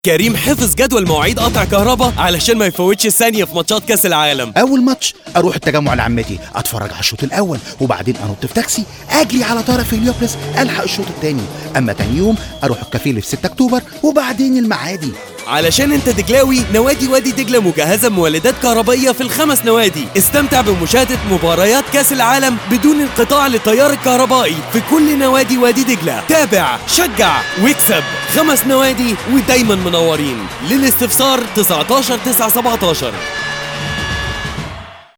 كريم حفظ جدول مواعيد قطع كهرباء علشان ما يفوتش ثانية في ماتشات كأس العالم اول ماتش اروح التجمع لعمتي اتفرج على الشوط الاول وبعدين انط في تاكسي اجري على طرف في هليوبلس الحق الشوط الثاني اما تاني يوم اروح الكافيه اللي في 6 اكتوبر وبعدين المعادي علشان انت دجلاوي نوادي وادي دجلة مجهزة بمولدات كهربائية في الخمس نوادي استمتع بمشاهدة مباريات كأس العالم بدون انقطاع للتيار الكهربائي في كل نوادي وادي دجلة تابع شجع واكسب خمس نوادي ودايما منورين للاستفسار 19 9 17